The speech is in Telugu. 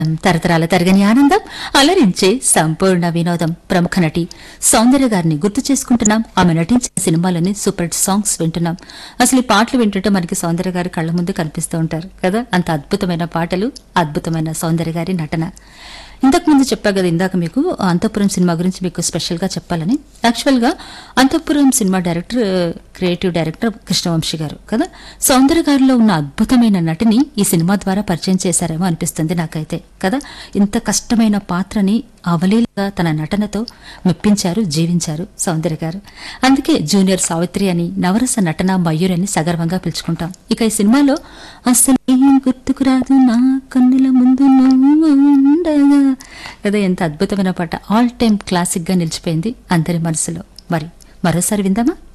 తరతరాల తరగని ఆనందం అలరించే సంపూర్ణ వినోదం ప్రముఖ నటి సౌందర్య గారిని గుర్తు చేసుకుంటున్నాం ఆమె నటించిన సినిమాలని సూపర్ హిట్ సాంగ్స్ వింటున్నాం అసలు ఈ పాటలు వింటుంటే మనకి సౌందర్య గారి కళ్ళ ముందు కనిపిస్తూ ఉంటారు కదా అంత అద్భుతమైన పాటలు అద్భుతమైన సౌందర్య గారి నటన ఇంతకు ముందు చెప్పా కదా ఇందాక మీకు అంతఃపురం సినిమా గురించి మీకు స్పెషల్ గా చెప్పాలని యాక్చువల్ గా Antahpuram cinema director creative director Krishna Vamsi garu కదా సౌందర్య గారిలో ఉన్న అద్భుతమైన నటిని ఈ సినిమా ద్వారా పరిచయం చేశారేమో అనిపిస్తుంది నాకైతే కదా ఇంత కష్టమైన పాత్రని అవలీలగా తన నటనతో మెప్పించారు జీవించారు సౌందర్య గారు అందుకే జూనియర్ సావిత్రి అని నవరస నటన మయూర్ అని సగర్వంగా పిలుచుకుంటాం ఇక ఈ సినిమాలో అసలు ఏం గుర్తుకురాదు నా కన్నుల ముందు నువ్వు ఉండగా కదా ఎంత అద్భుతమైన పాట ఆల్ టైమ్ క్లాసిక్ గా నిలిచిపోయింది అందరి మనసులో మరి మరోసారి విందామా